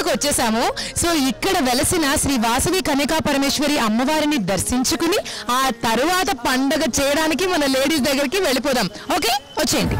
దగ్గరకు వచ్చేసాము సో ఇక్కడ వెలసిన శ్రీ వాసవి కన్యకా పరమేశ్వరి అమ్మవారిని దర్శించుకుని ఆ తరువాత పండగ చేయడానికి మన లేడీస్ దగ్గరికి వెళ్ళిపోదాం ఓకే వచ్చేయండి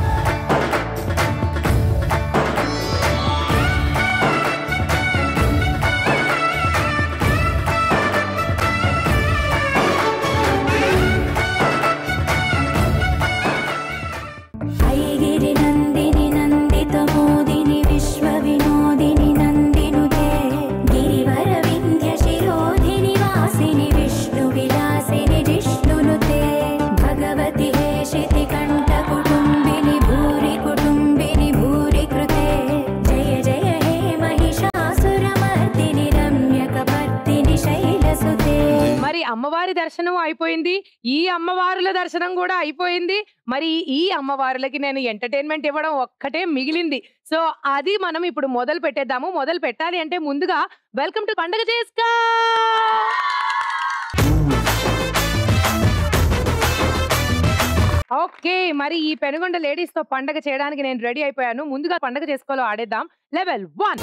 ఐగిరి నందిని నందిత మోదిని విశ్వ వినోదిని నందినుతే గిరివర వింధ్య శిరోధిని వాసిని విష్ణు విలాసిని జిష్ణునుతే భగవతి హేషితి కంఠ కుటుంబిని భూరి కుటుంబిని భూరి కృతే జయ జయ హే మహిషాసురమర్దిని రమ్యకపర్దిని శైలసుతే మరి అమ్మవారి దర్శనం అయిపోయింది ఈ అమ్మవారుల దర్శనం కూడా అయిపోయింది మరి ఈ అమ్మవారులకి నేను ఎంటర్టైన్మెంట్ ఇవ్వడం ఒక్కటే మిగిలింది సో అది మనం ఇప్పుడు మొదలు పెట్టేద్దాము మొదలు పెట్టాలి అంటే ముందుగా వెల్కమ్ టు పండగ చేసుకో ఓకే మరి ఈ పెనుగొండ లేడీస్ తో పండగ చేయడానికి నేను రెడీ అయిపోయాను ముందుగా పండగ చేసుకోలో ఆడేద్దాం లెవెల్ వన్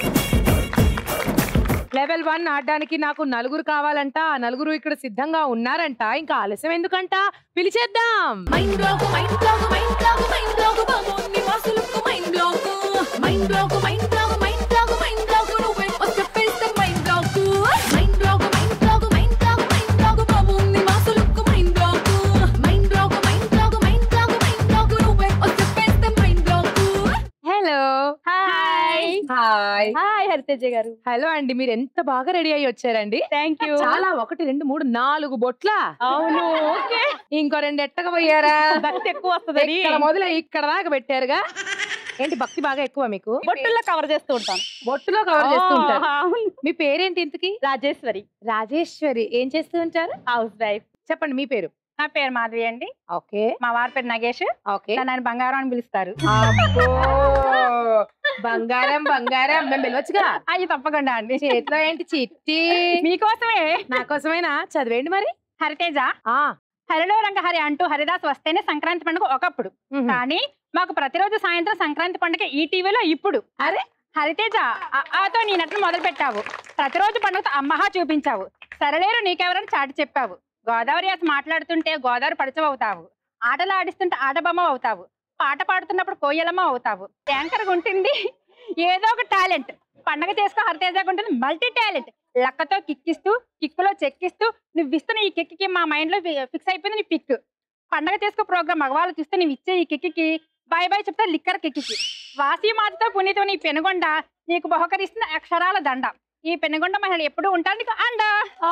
లెవెల్ వన్ ఆడడానికి నాకు నలుగురు కావాలంట ఆ నలుగురు ఇక్కడ సిద్ధంగా ఉన్నారంట ఇంకా ఆలస్యం ఎందుకంట పిలిచేద్దాం mind block mind block mind block mind block బాబోన్ని వాసులకు mind block mind block mind block mind block mind block నువ్వే వస్తే పేస్తే mind block mind block mind block mind block mind block బాబోన్ని వాసులకు mind block mind block mind block mind block mind block నువ్వే వస్తే పేస్తే mind block hello hi hi hi Haritheja గారు hello అండి మీరు ఎంత బాగా రెడీ అయ్యి వచ్చారండి థ్యాంక్ యూ చాలా ఒకటి రెండు మూడు నాలుగు బొట్ల అవును ఓకే ఇంకో రెండు ఎట్టక పోయారా భక్తి ఎక్కువ వస్తుందని ఇక్కడ మొదలు ఇక్కడ దాకా పెట్టారుగా ఏంటి భక్తి బాగా ఎక్కువ మీకు బొట్టుల్లో కవర్ చేస్తూ ఉంటాను బొట్టులో కవర్ చేస్తూ ఉంటారు అవును. మీ పేరేంటి ఇంతకి రాజేశ్వరి రాజేశ్వరి ఏం చేస్తూ ఉంటారు హౌస్ వైఫ్ చెప్పండి మీ పేరు నా పేరు మాధవి అండి ఓకే మా వారి పేరు నగేష్ ఓకే నన్ను బంగారం అని పిలుస్తారు అబ్బో బంగారం బంగారం మేము పిలవచ్చుగా అయ్యి తప్పకుండా అండి చేతిలో ఏంటి చిట్టి మీకోసమే నా కోసమేనా చదివేండి మరి హరితేజ ఆ హరిలో రంగహరి అంటూ హరిదాస్ వస్తేనే సంక్రాంతి పండుగ ఒకప్పుడు మ్హూ. కానీ మాకు ప్రతిరోజు సాయంత్రం సంక్రాంతి పండుగ ఈ టీవీలో ఇప్పుడు అరే హరితేజ ఆ- ఆతో నీ నటన మొదలు పెట్టావు ప్రతిరోజు పండుగతో అమ్మహా చూపించావు సరలేరు నీకెవరని చాటి చెప్పావు గోదావరి అసలు మాట్లాడుతుంటే గోదావరి పడచవు అవుతావు ఆటలు ఆడిస్తుంటే ఆటబొమ్మ అవుతావు పాట పాడుతున్నప్పుడు కోయలమ్మ అవుతావు యాంకర్ ఉంటుంది ఏదో ఒక టాలెంట్ పండగ చేసుకో హరితేజకు ఉంటుంది మల్టీ టాలెంట్ లక్కతో కిక్కిస్తూ కిక్కులో చెక్కిస్తూ నువ్వు ఇస్తున్న ఈ కిక్కి మా మైండ్ లో ఫిక్స్ అయిపోయింది నీ పిక్ పండగ చేసుకో ప్రోగ్రామ్ మగవాళ్ళు చూస్తే నువ్వు ఇచ్చే ఈ కిక్కి బాయ్ బాయ్ చెప్తా లిక్కర్ కిక్కి వాసి మాతతో పునీతం నీ పెనుగొండ నీకు బహుకరిస్తున్న అక్షరాల దండ ఈ పెనుగొండ మహిళలు ఎప్పుడు ఉంటారు నీకు అండ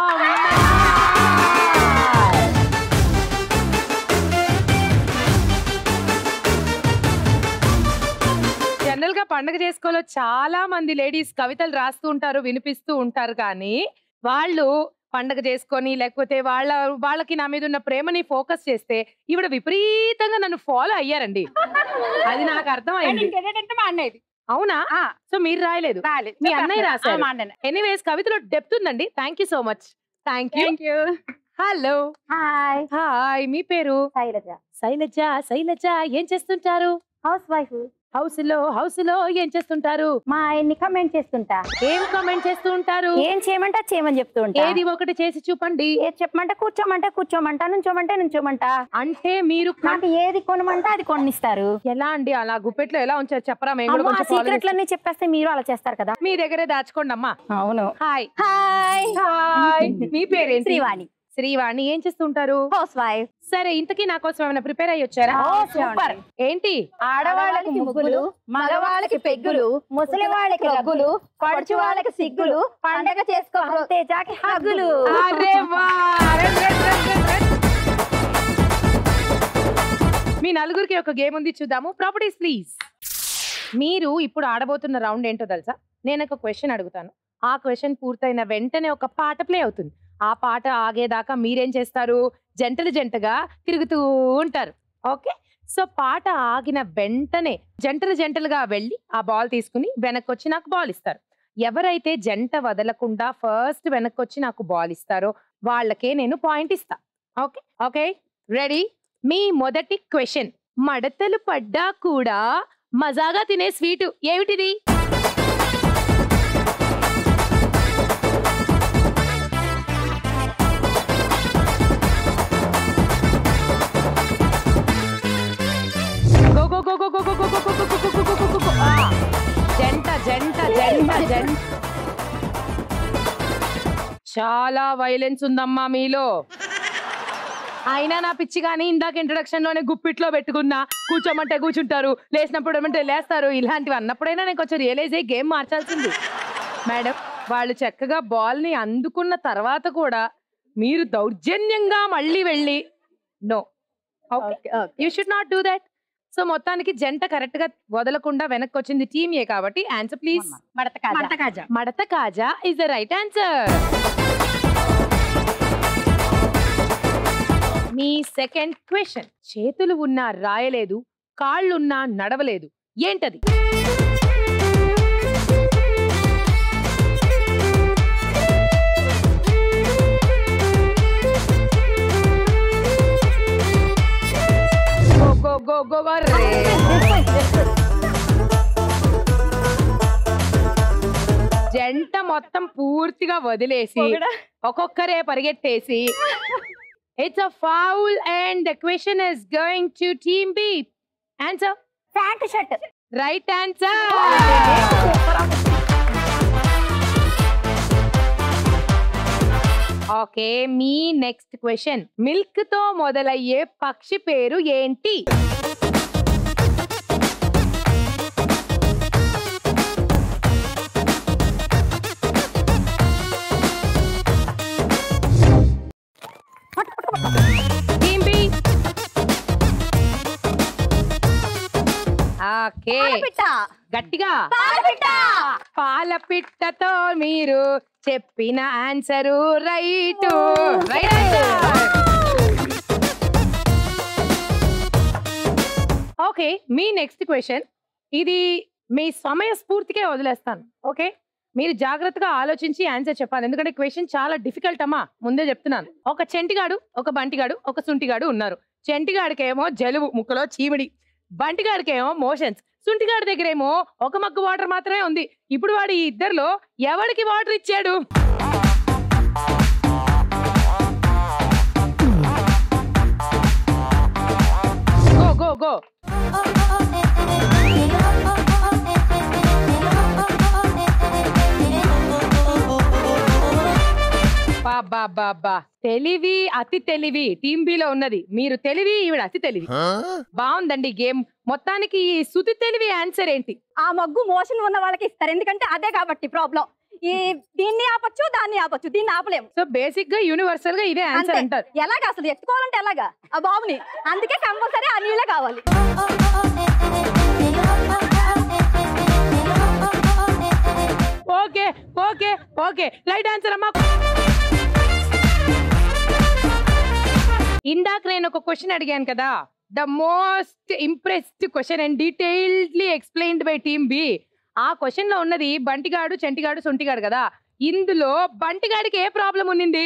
జనరల్ గా పండగ చేసుకోలో చాలా మంది లేడీస్ కవితలు రాస్తూ ఉంటారు వినిపిస్తూ ఉంటారు కానీ వాళ్ళు పండగ చేసుకొని లేకపోతే వాళ్ళ వాళ్ళకి నా మీద ఉన్న ప్రేమని ఫోకస్ చేస్తే ఈవిడ విపరీతంగా నన్ను ఫాలో అయ్యారండి అది నాకు అర్థమైంది ఇంకేంటంటే మా అన్నయ్యది అవునా ఆ, సో మీరు రాయలేదు రాలే. మీ అన్నయ్య ఆ, రాశారు. మా అన్నయ్య ఎనీవేస్ కవితలో డెప్త్ ఉందండి thank you so much thank you thank you hello hi hi మీ పేరు శైలజ శైలజ శైలజ ఏం చేస్తుంటారు హౌస్ వైఫ్ హౌస్ లో హౌస్ లో ఏం చేస్తుంటారు మా ఆయన్ని కమెంట్ చేస్తుంటా ఏం కామెంట్ చేస్తూ ఉంటారు ఏం చేయమంటే అది చేయమని చెప్తూ ఉంటా ఏది ఒకటి చేసి చూపండి ఏది చెప్పమంటే కూర్చోమంటే కూర్చోమంటా నుంచోమంటే నుంచోమంటా అంటే మీరు కం- నాకు ఏది కొనమంటే అది కొనిస్తారు ఎలా అండి అలా గుప్పెట్లో ఎలా ఉంచారు చెప్పరా మేము కూడా అమ్మో, ఆ కొంచెం follow చేస్తాం. సీక్రెట్లన్నీ చెప్పేస్తే మీరు అలా చేస్తారు కదా మీ దగ్గరే దాచుకోండి అమ్మా అవును హాయ్ హాయ్ హాయ్ మీ పేరేంటి శ్రీవాణి శ్రీవాణి ఏం చేస్తుంటారు హౌస్ వైఫ్ సరే ఇంతకీ నా కోసం ఏమైనా ప్రిపేర్ అయ్యి వచ్చారా ఓ, సూపర్. ఏంటి ఆడవాళ్ళకి ముగ్గులు మగవాళ్ళకి పెగ్గులు ముసలి వాళ్ళకి రగ్గులు పడుచు వాళ్ళకి సిగ్గులు పండగ చేసుకో తేజాకి హగ్గులు అరే వా! రండి, రండి, రండి, రండి. మీ నలుగురికి ఒక గేమ్ ఉంది చూద్దాము ప్రాపర్టీస్ ప్లీజ్ మీరు ఇప్పుడు ఆడబోతున్న రౌండ్ ఏంటో తెలుసా నేను ఒక క్వశ్చన్ అడుగుతాను ఆ క్వశ్చన్ పూర్తయిన వెంటనే ఒక పాట ప్లే అవుతుంది ఆ పాట ఆగేదాకా మీరేం చేస్తారు జంటలు జంటగా తిరుగుతూ ఉంటారు ఓకే సో పాట ఆగిన వెంటనే జంటలు జంటలుగా వెళ్ళి ఆ బాల్ తీసుకుని వెనక్కి వచ్చి నాకు బాల్ ఇస్తారు ఎవరైతే జంట వదలకుండా ఫస్ట్ వెనక్కి వచ్చి నాకు బాల్ ఇస్తారో వాళ్ళకే నేను పాయింట్ ఇస్తా ఓకే ఓకే రెడీ మీ మొదటి క్వశ్చన్ మడతలు పడ్డా కూడా మజాగా తినే స్వీటు ఏమిటిది జన్ చాలా వైలెన్స్ ఉందమ్మా మీలో అయినా నా పిచ్చి కానీ ఇందాక ఇంట్రడక్షన్ లోనే గుప్పిట్లో పెట్టుకున్నా కూర్చోమంటే కూర్చుంటారు లేచినప్పుడు ఏమంటే లేస్తారు ఇలాంటివి అన్నప్పుడైనా నేను కొంచెం రియలైజ్ అయ్యి గేమ్ మార్చాల్సింది మేడం వాళ్ళు చక్కగా బాల్ ని అందుకున్న తర్వాత కూడా మీరు దౌర్జన్యంగా మళ్ళీ వెళ్ళి no you should not do that so మొత్తానికి జంట కరెక్ట్ గా వదలకుండా వెనక్కి వచ్చింది టీమ్ ఏ కాబట్టి ఆన్సర్ ప్లీజ్ మడత కాజా మడత కాజా మడత కాజా ఇస్ ద రైట్ ఆన్సర్ మీ సెకండ్ క్వశ్చన్ చేతులు ఉన్నా రాయలేదు కాళ్ళున్నా నడవలేదు ఏంటది go go go go go రే. జంట మొత్తం పూర్తిగా వదిలేసి ఒక్కొక్కరే పరిగెట్టేసి it's a foul and the question is going to team B answer pant shirt right answer okay మీ నెక్స్ట్ క్వశ్చన్ మిల్క్ తో మొదలయ్యే పక్షి పేరు ఏంటి Team B. ఓకే గట్టిగా పాల పిట్టతో మీరు చెప్పిన ఆన్సరు రైట్ రైట్ ఓకే మీ నెక్స్ట్ క్వశ్చన్ ఇది మీ సమయ స్ఫూర్తికే వదిలేస్తాను ఓకే మీరు జాగ్రత్తగా ఆలోచించి ఆన్సర్ చెప్పాలి ఎందుకంటే క్వశ్చన్ చాలా డిఫికల్ట్ అమ్మా ముందే చెప్తున్నాను ఒక చెంటిగాడు ఒక బంటిగాడు ఒక సుంటిగాడు ఉన్నారు చెంటిగాడికేమో జలుబు ముక్కలో చీమిడి బంటిగాడికేమో మోషన్స్ సుంటిగాడి దగ్గరేమో ఒక మగ్గు వాటర్ మాత్రమే ఉంది ఇప్పుడు వాడు ఈ ఇద్దరిలో ఎవరికి వాటర్ ఇచ్చాడు గో గో గో బాబా బాబా తెలివి అతి తెలివి టీమ్ బి లో ఉన్నది మీరు తెలివి ఈవిడ అతి తెలివి బాగుందండి గేమ్ మొత్తానికి ఈ సుతి తెలివి ఆన్సర్ ఏంటి ఆ మగ్గు మోషన్ ఉన్న వాళ్ళకి ఇస్తారు ఎందుకంటే అదే కాబట్టి ప్రాబ్లం ఈ దీన్ని ఆపొచ్చు దాన్ని ఆపొచ్చు దీన్ని ఆపలేము సో బేసిక్ గా యూనివర్సల్ గా ఇదే ఆన్సర్ అంతే. అంటారు ఎలాగ అసలు ఎత్తుకోవాలంటే ఎలాగా ఆ బాబుని అందుకే కంపల్సరీ ఆ నీళ్ళే కావాలి okay okay okay right answer అమ్మా ఇందాక నేను ఒక క్వశ్చన్ అడిగాను కదా the most impressed question and detailedly explained by team B ఆ క్వశ్చన్ లో ఉన్నది బంటిగాడు చెంటిగాడు సొంటిగాడు కదా ఇందులో బంటిగాడికి ఏ ప్రాబ్లం ఉన్నింది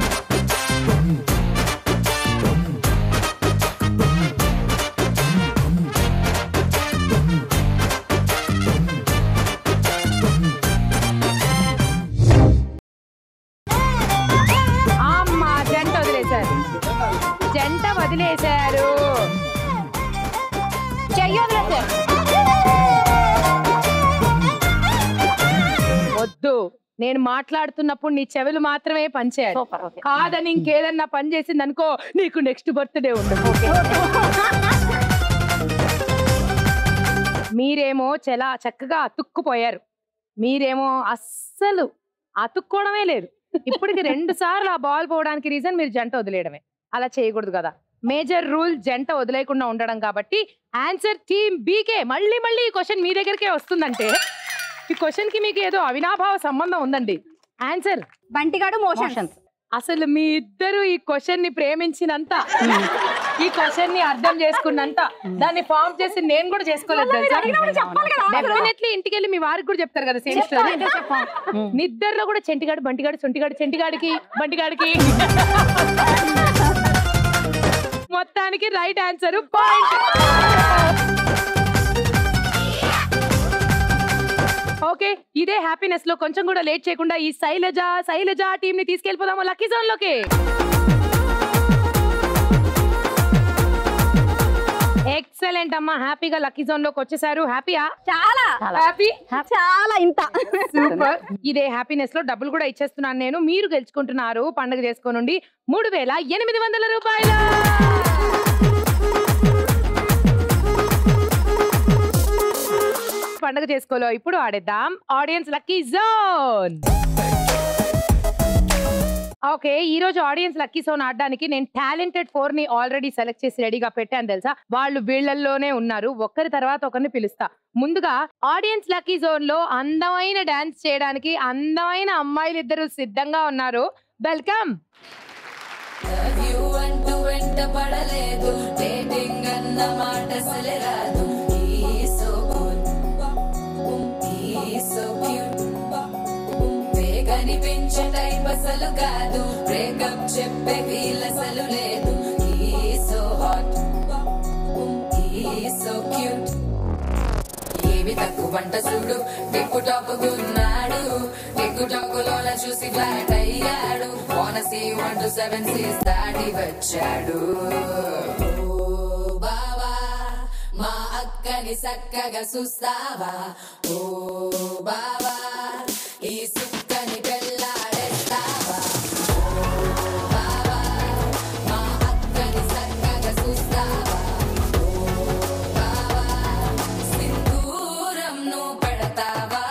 అమ్మా జంట వదిలేశారు జంట వదిలేశారు వద్దు నేను మాట్లాడుతున్నప్పుడు నీ చెవులు మాత్రమే పనిచేయాలి సూపర్ ఓకే కాదని ఇంకేదన్నా పని చేసింది అనుకో నీకు నెక్స్ట్ బర్త్డే ఉండదు మీరేమో చాలా చక్కగా అతుక్కుపోయారు మీరేమో అస్సలు అతుక్కోవడమే లేదు ఇప్పటికి రెండు సార్లు ఆ బాల్ పోవడానికి రీజన్ మీరు జంట వదిలేయడమే అలా చేయకూడదు కదా మేజర్ రూల్ జంట వదిలేయకుండా ఉండడం కాబట్టి ఆన్సర్ టీమ్ బీకే మళ్ళీ మళ్ళీ ఈ క్వశ్చన్ మీ దగ్గరికే వస్తుందంటే ఈ క్వశ్చన్ కి మీకు ఏదో అవినాభావ సంబంధం ఉందండి ఆన్సర్ బంటిగాడు మోషన్ మోషన్స్ అసలు మీ ఇద్దరు ఈ క్వశ్చన్ ని ప్రేమించినంత ఈ క్వశ్చన్ ని అర్థం చేసుకున్నంత దాన్ని ఫామ్ చేసి నేను కూడా చేసుకోలేదు డెఫినెట్లీ ఇంటికి వెళ్ళి మీ వారికి కూడా చెప్తారు కదా సేమ్ స్టోరీ నిద్దర్లో కూడా చెంటిగాడు బంటిగాడు సొంటిగాడు చెంటిగాడికి బంటిగాడికి మొత్తానికి రైట్ ఆన్సర్ పాయింట్ ఓకే ఇదే హ్యాపీనెస్ లో కొంచెం కూడా లేట్ చేయకుండా ఈ శైలజ శైలజ టీం ని తీసుకెళ్ళిపోదాము లక్కీ జోన్ లోకి ఎక్స్ ఎక్సలెంట్ అమ్మా హ్యాపీగా లక్కీ జోన్ లోకి వచ్చేసారు హ్యాపీయా చాలా హ్యాపీ చాలా ఇంత సూపర్ ఇదే హ్యాపీనెస్ లో డబ్బులు కూడా ఇచ్చేస్తున్నాను నేను మీరు గెలుచుకుంటున్నారు పండుగ చేసుకోనుండి మూడు వేల ఎనిమిది వందల రూపాయలు పండుగ చేసుకోలో ఇప్పుడు ఆడేద్దాం ఆడియన్స్ లక్కీ జోన్ ఓకే ఈ రోజు ఆడియన్స్ లక్కీ జోన్ ఆడడానికి నేను టాలెంటెడ్ ఫోర్ ని ఆల్రెడీ సెలెక్ట్ చేసి రెడీగా పెట్టాను తెలుసా వాళ్ళు వీళ్ళల్లోనే ఉన్నారు ఒకరి తర్వాత ఒకరిని పిలుస్తా ముందుగా ఆడియన్స్ లక్కీ జోన్ లో అందమైన డాన్స్ చేయడానికి అందమైన అమ్మాయిలు ఇద్దరు సిద్ధంగా ఉన్నారు వెల్కమ్ యు అంటూ వెంట పడలేదు డేటింగ్ అన్న మాట అసలే రాదు సో గుడ్ సో క్యూట్ కనిపించే టైప్ అసలు కాదు బ్రేకప్ చెప్పే వీల్ అసలు లేదు సో హాట్ సో క్యూట్ ఏమి తక్కువ వంట చూడు టిక్కు టాక్ ఉన్నాడు టిక్కు టాక్ లోన చూసి ఫ్లాట్ అయ్యాడు కోనసి వన్ టు సెవెన్ సీస్ దాటి వచ్చాడు ఓ బావా మా అక్కని చక్కగా చూస్తావా ఓ బావా ఈ సుక్కని పెళ్ళాడేస్తావా ఓ బావా మా అక్కని చక్కగా చూస్తావా సింధూరం నువ్వు పెడతావా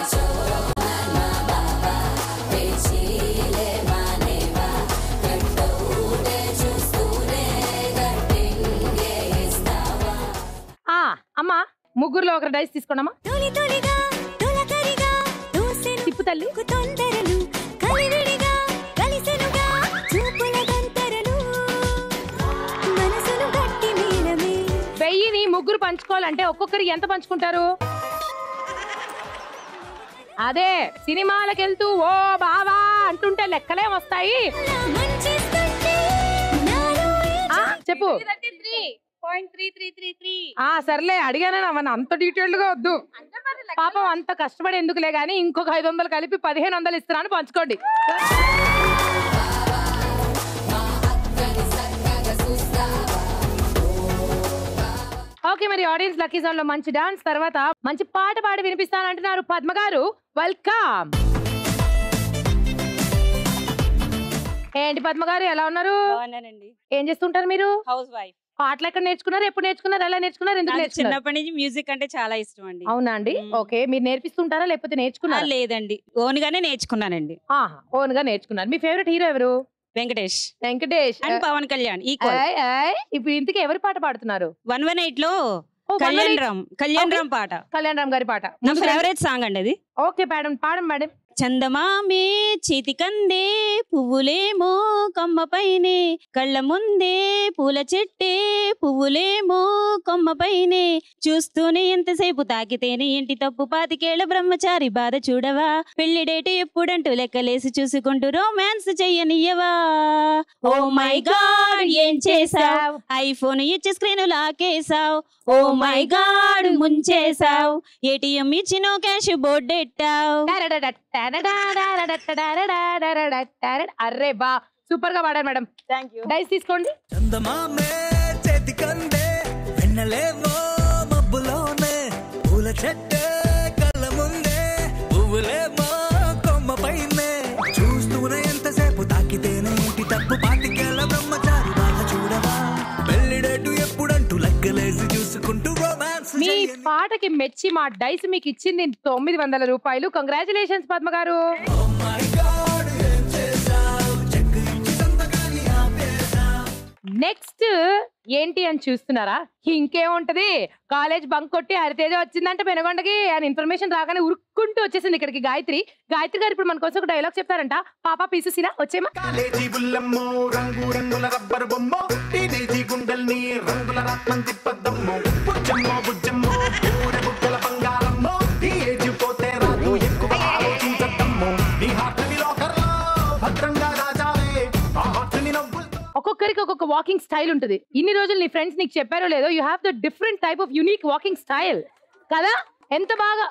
పేచీలే మానేవా కట్టవుటే చూస్తూనే కట్టింగే ఇస్తావా ఆ అమ్మా ముగ్గురులో ఒకరు డైస్ తీసుకోండమ్మా తొలి తొలిగా తొలకరిగా దూసెను తిప్పు తల్లి తొందరలు కలివిడిగా కలిసెనుగా చూపుల గంతరలు మనసును గట్టి మేళమే వెయ్యిని ముగ్గురు పంచుకోవాలంటే ఒక్కొక్కరు ఎంత పంచుకుంటారు అదే సినిమాలకు వెళ్తూ ఓ బావా అంటుంటే లెక్కలే వస్తాయి అలా మంచేస్తుంటే నాలో ఆ చెప్పు point three three three three ఆ సర్లే అడిగాను అవన్న అంత డీటెయిల్డ్ గా వద్దు పాపం అంత కష్టపడి ఎందుకులే గానీ ఇంకొక ఐదు వందలు కలిపి పదిహేను వందలు ఇస్తున్నాను పంచుకోండి ఓకే మరి ఆడియన్స్ లక్కీ జోన్ లో మంచి డాన్స్ తర్వాత మంచి పాట పాడి వినిపిస్తానంటున్నారు పద్మ గారు వెల్కమ్ ఏంటి పద్మ గారు ఎలా ఉన్నారు బాగున్నానండి ఏం చేస్తుంటారు మీరు హౌస్ వైఫ్ పాటలు ఎక్కడ నేర్చుకున్నారు ఎప్పుడు నేర్చుకున్నారు ఎలా నేర్చుకున్నారు ఎందుకు నాకు నేర్చుకున్నారు చిన్నప్పటి నుంచి మ్యూజిక్ అంటే చాలా ఇష్టం అండి అవునా అండి మ్మ్. ఓకే మీరు నేర్పిస్తుంటారా లేకపోతే ఆ, నేర్చుకున్నారా లేదండి ఓన్ గానే నేర్చుకున్నానండి ఆహా ఓన్ గా నేర్చుకున్నారు మీ ఫేవరెట్ హీరో ఎవరు వెంకటేష్ వెంకటేష్ అండ్ పవన్ కళ్యాణ్ ఈక్వల్ ఏయ్, ఏయ్, ఇప్పుడు ఇంతకీ ఎవరి పాట పాడుతున్నారు వన్ వన్ ఎయిట్ లో ఓ, కళ్యాణ్ వల్లనే రామ్ కళ్యాణ్ Okay. రామ్ పాట కళ్యాణ్ రామ్ గారి పాట నా ఫేవరెట్ సాంగ్ అండి అది ఓకే మేడం పాడం మేడం చందమామే చేతికందే పువ్వులేమో కొమ్మపైనే కళ్ళ ముందే పూల చెట్టే పువ్వులేమో కొమ్మపైనే చూస్తూనే ఎంతసేపు తాకితేనే ఇంటి తప్పు పాతికేళ్ల బ్రహ్మచారి బాధ చూడవా పెళ్లి డేట్ ఎప్పుడంటూ లెక్కలేసి చూసుకుంటూ రొమాన్స్ చెయ్యనియ్యవా ఓ మై గాడ్ ఏం చేసావ్ ఐఫోన్ ఇచ్చి స్క్రీన్ లాకేసావ్ ఓ మై గాడ్ ముంచేసావ్ ఏటీఎం ఇచ్చినో క్యాష్ బోర్డెట్టావ్ అర్రే బా సూపర్ గా పాడారు మేడం థ్యాంక్ యూ డైస్ తీసుకోండి చందమామే చేతికందే వెన్నెలేమో మబ్బులోనే పూల చెట్టే కళ్ళ ముందే పువ్వులేమో కొమ్మ పైనే చూస్తూనే ఎంతసేపు తాకితేనే ఇంటి తప్పు పాతికేళ్ళ బ్రహ్మచారి బాధ చూడవా పెళ్లిడేటు ఎప్పుడంటూ లెక్కలేసి చూసుకుంటూ రొమాన్స్ మీ పాటకి మెచ్చి మా డైస్ మీకు ఇచ్చింది తొమ్మిది వందల రూపాయలు కంగ్రాచులేషన్స్ పద్మ గారు నెక్స్ట్ ఏంటి అని చూస్తున్నారా ఇంకేముంటది కాలేజ్ బంక్ కొట్టి హరితేజ వచ్చిందంటే పెనగొండకి అని ఇన్ఫర్మేషన్ రాగానే ఉరుక్కుంటూ వచ్చేసింది ఇక్కడికి గాయత్రి గాయత్రి గారు ఇప్పుడు మన కోసం ఒక డైలాగ్ చెప్తారంట పాప పీసుసినా వచ్చేమా కాలేజీ బుల్లమ్మో రంగు రంగుల రబ్బరు బొమ్మో టీనేజీ గుండెల్ని రంగుల రత్నం తిప్పద్దమ్మో బుజ్జమ్మో బుజ్జమ్మో పూర బుగ్గల బంగారమ్మో ఈ ఏజ్ పోతే రాదు ఎక్కువ ఆలోచించద్దమ్మో నీ హార్ట్ ని లోకర్లో భద్రంగా దాచావే ఆ హార్ట్ ని నవ్వులతో ఒక్కొక్కరికి ఒక్కొక్క వాకింగ్ స్టైల్ ఉంటుంది ఇన్ని రోజులు నీ ఫ్రెండ్స్ నీకు చెప్పారో లేదో you have the different type of unique walking style కదా ఎంత బాగా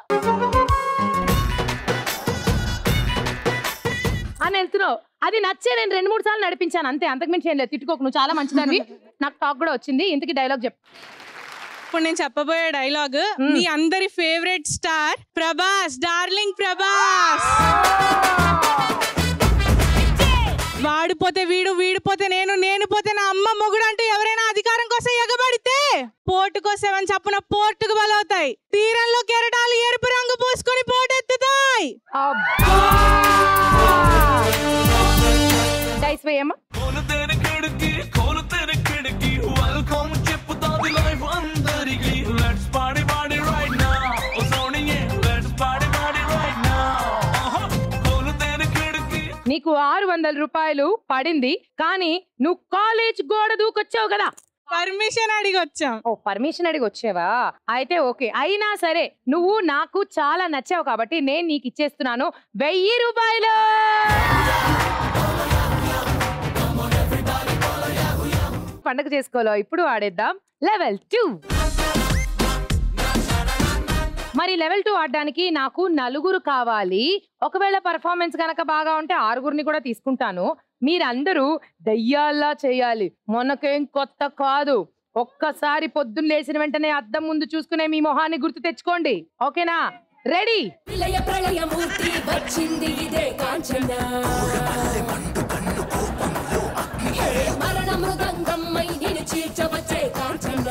అని వెళ్తున్నావు అది నచ్చే నేను రెండు మూడు సార్లు నడిపించాను అంతే అంతకుమించి ఏం లేదు తిట్టుకోకు నువ్వు చాలా మంచిదానివి నాకు టాక్ కూడా వచ్చింది ఇంతకి డైలాగ్ చెప్పు ఇప్పుడు నేను చెప్పబోయే డైలాగ్ మీ అందరి favourite star Prabhas darling Prabhas వాడిపోతే వీడు వీడిపోతే నేను నేను పోతే నా అమ్మ మొగుడు అంటూ ఎవరైనా అధికారం కోసం ఎగబడితే పోటుకోసేవని చప్పున పోర్టుకు బలవుతాయి తీరంలో కెరటాలు ఎరుపు రంగు పూసుకొని పోటెత్తుతాయి డైస్ వేయమ్మా కోలు తెరకెడికి కోలు తెరకెడికి వెల్కమ్ చెప్పుతాది లైఫ్ అందరికి లెట్స్ పాడి పాడి రైట్ నౌ ఓ సోనియే లెట్స్ పాడి పాడి రైట్ నౌ కోలు తెరకెడికి నీకు ఆరు వందల రూపాయలు పడింది కానీ నువ్వు కాలేజ్ గోడ దూకొచ్చావు కదా పర్మిషన్ అడిగి వచ్చాం ఓ పర్మిషన్ అడిగి వచ్చావా అయితే ఓకే అయినా సరే నువ్వు నాకు చాలా నచ్చావు కాబట్టి నేను నీకు ఇచ్చేస్తున్నాను వెయ్యి రూపాయలు పండగ చేసుకోలో ఇప్పుడు ఆడేద్దాం లెవెల్ టూ మరి లెవెల్ టూ ఆడడానికి నాకు నలుగురు కావాలి ఒకవేళ పర్ఫార్మెన్స్ కనుక బాగా ఉంటే ఆరుగురిని కూడా తీసుకుంటాను మీరందరూ దయ్యాల్లా చేయాలి మనకేం కొత్త కాదు ఒక్కసారి పొద్దున్న లేచిన వెంటనే అద్దం ముందు చూసుకునే మీ మొహాన్ని గుర్తు తెచ్చుకోండి ఓకేనా రెడీ విలయ ప్రళయమూర్తి వచ్చింది ఇదే కాంచన హే మరణ మృదంగమ్మై నేను చీల్చవచ్చే కాంచన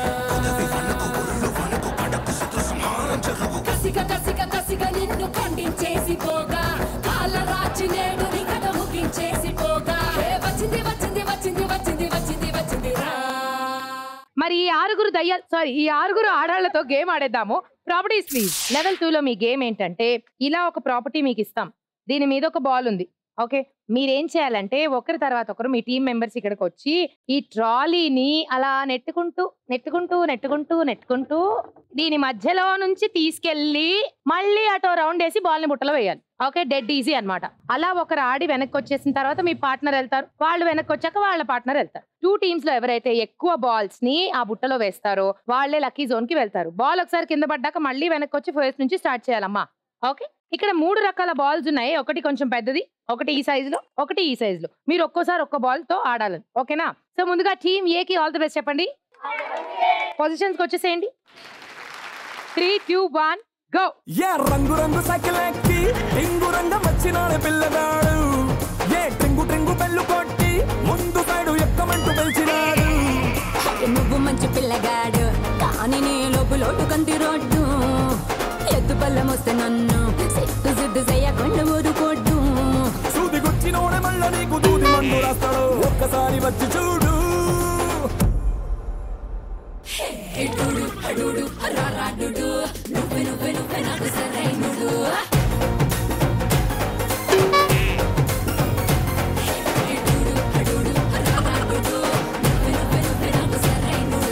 కసిక కసిక కసిక నిన్ను ఖండించేసి పోగా కాల రాచి నేడు నీ కథ ముగించేసి పోగా హే వచ్చింది వచ్చింది వచ్చింది వచ్చింది వచ్చింది వచ్చింది రా మరి ఈ ఆరుగురు దయ్యాలు సారీ ఈ ఆరుగురు ఆడాళ్లతో గేమ్ ఆడేద్దాము ప్రాపర్టీస్ ప్లీజ్ లెవెల్ టూ లో మీ గేమ్ ఏంటంటే ఇలా ఒక ప్రాపర్టీ మీకు ఇస్తాం దీని మీద ఒక బాల్ ఉంది ఓకే మీరేం చేయాలంటే ఒకరి తర్వాత ఒకరు మీ టీం మెంబర్స్ ఇక్కడికి వచ్చి ఈ ట్రాలీని అలా నెట్టుకుంటూ నెట్టుకుంటూ నెట్టుకుంటూ నెట్టుకుంటూ దీని మధ్యలో నుంచి తీసుకెళ్ళి మళ్ళీ అటో రౌండ్ వేసి బాల్ ని బుట్టలో వేయాలి ఓకే డెడ్ ఈజీ అన్నమాట అలా ఒకరు ఆడి వెనక్కి వచ్చేసిన తర్వాత మీ పార్ట్నర్ వెళ్తారు వాళ్ళు వెనక్కి వచ్చాక వాళ్ళ పార్ట్నర్ వెళ్తారు టూ టీమ్స్ లో ఎవరైతే ఎక్కువ బాల్స్ ని ఆ బుట్టలో వేస్తారో వాళ్ళే లక్కీ జోన్ కి వెళ్తారు బాల్ ఒకసారి కింద పడ్డాక మళ్ళీ వెనక్కి వచ్చి ఫస్ట్ నుంచి స్టార్ట్ చేయాలమ్మా ఓకే ఇక్కడ మూడు రకాల బాల్స్ ఉన్నాయి ఒకటి కొంచెం పెద్దది ఒకటి ఈ సైజ్ లో ఒకటి ఈ సైజ్ లో మీరు ఒక్కోసారి ఒక్క బాల్ తో ఆడాలని ఓకేనా సో ముందుగా టీమ్ ఏ కి ఆల్ ది బెస్ట్ చెప్పండి పొజిషన్స్ కి వచ్చేసేయండి త్రీ టూ వన్ గో ఏ రంగు రంగు సైకిల్ ఎక్కి రింగు రంగం వచ్చినాడు పిల్లగాడు ఏ ట్రింగు ట్రింగు బెల్లు కొట్టి ముందు సైడు ఎక్కమంటూ పిలిచినాడు నువ్వు మంచి పిల్లగాడు కానీ నీ లోపు లోటు కంది రోడ్డు ఎద్దు పళ్ళం వస్తే నన్ను సిట్టు సిద్దు చేయకుండా ఊరుకోడ్డు సూది గుచ్చినోడే మళ్ళా నీకు దూది మందు రాస్తాడు ఒక్కసారి వచ్చి చూడు ఎడుడు అడుడు రారాడుడు నువ్వే నువ్వే నువ్వే నాకు సరైనడు ఎడుడు అడుడు రారాడుడు నువ్వే నువ్వే నువ్వే నాకు సరైనడు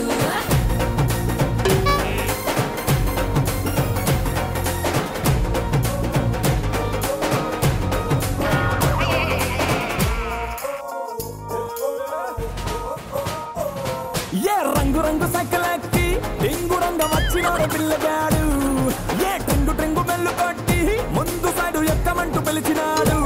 ఏ రంగు రంగు సైకిల్ ఎక్కి రింగు రంగం వచ్చినాడు పిల్లగాడు ఏ ట్రింగు ట్రింగు బెల్లు కొట్టి ముందు సైడు ఎక్కమంటూ పిలిచినాడు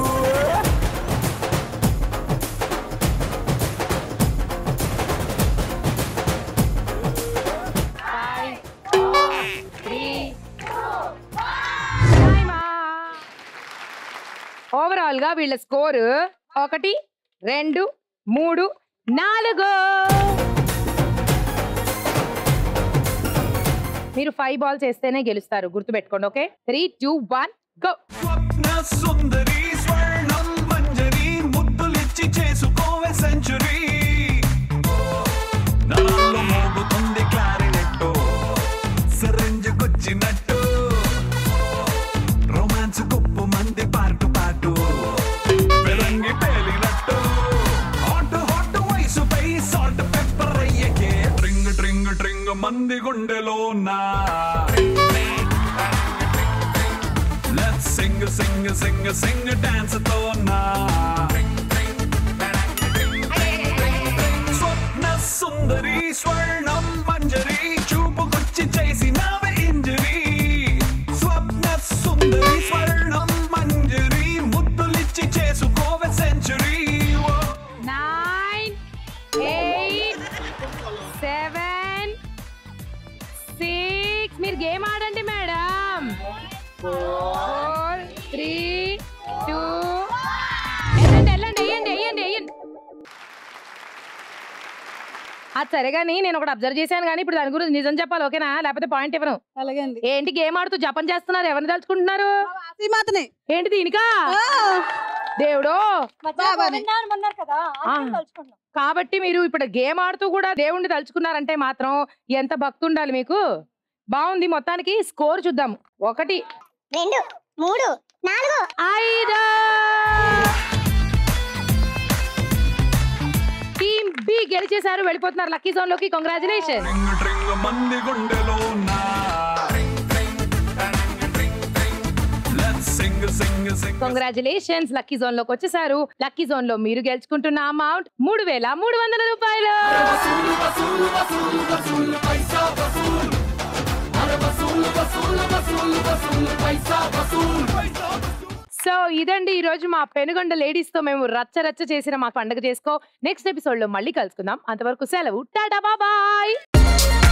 ఓవరాల్ గా వీళ్ళ స్కోర్ ఒకటి రెండు మూడు నాలుగు మీరు ఫైవ్ బాల్స్ వేస్తేనే గెలుస్తారు గుర్తుపెట్టుకోండి okay three two one go స్వప్న సుందరి స్వర్ణం మంజరి ముద్దులిచ్చి చేసుకోవే సెంచురీ నరాల్లో మోగుతుంది క్లారినెట్టు సిరంజుకొచ్చినట్టు రొమాన్స్ కుప్పు మంది పాటు పాటు పెరంగి పేలినట్టు హాట్ హాట్ వయసుపై సాల్ట్ పెప్పర్ అయ్యకే ట్రింగ్ ట్రింగ్ ట్రింగ్ మంది గుండెలో నా Let's sing, sing, sing, sing, dance తో నా స్వప్న సుందరి స్వర్ణం మంజరి చూపుకొచ్చి చేసినావే ఇంజరీ స్వప్న సుందరి స్వర్ణం మంజరి ముద్దులిచ్చి చేసుకోవే century nine eight seven four three two వెళ్ళండి వెళ్ళండి వేయండి వేయండి వేయండి అది సరే కానీ నేను ఒకటి అబ్జర్వ్ చేశాను కానీ ఇప్పుడు దాని గురించి నిజం చెప్పాలి ఓకేనా లేకపోతే పాయింట్ ఇవ్వను అలాగే అండి ఏంటి గేమ్ ఆడుతూ జపం చేస్తున్నారు ఎవరిని తలుచుకుంటున్నారు మాతనే ఏంటి దీనికా దేవుడో అన్నారు కదా ఆ. కాబట్టి మీరు ఇప్పుడు గేమ్ ఆడుతూ కూడా దేవుణ్ణి తలుచుకున్నారంటే మాత్రం ఎంత భక్తి ఉండాలి మీకు బాగుంది మొత్తానికి స్కోర్ చూద్దాం ఒకటి రెండు మూడు నాలుగు ఐదు టీమ్ బి గెలిచేశారు వెళ్ళిపోతున్నారు లక్కీ జోన్ లోకి కంగ్రాచులేషన్ ట్రింగ్ ట్రింగ్ మంది గుండెలో నా let's sing sing sing congratulations lucky zone లోకి వచ్చేసారు లక్కీ జోన్ లో మీరు గెలుచుకుంటున్న అమౌంట్ మూడు వేల మూడు వందల రూపాయలు సో ఇదండి ఈ రోజు మా పెనుగొండ లేడీస్ తో మేము రచ్చ రచ్చ చేసిన మా పండుగ చేసుకో నెక్స్ట్ ఎపిసోడ్ లో మళ్ళీ కలుసుకుందాం అంతవరకు సెలవు టాటా బాబాయ్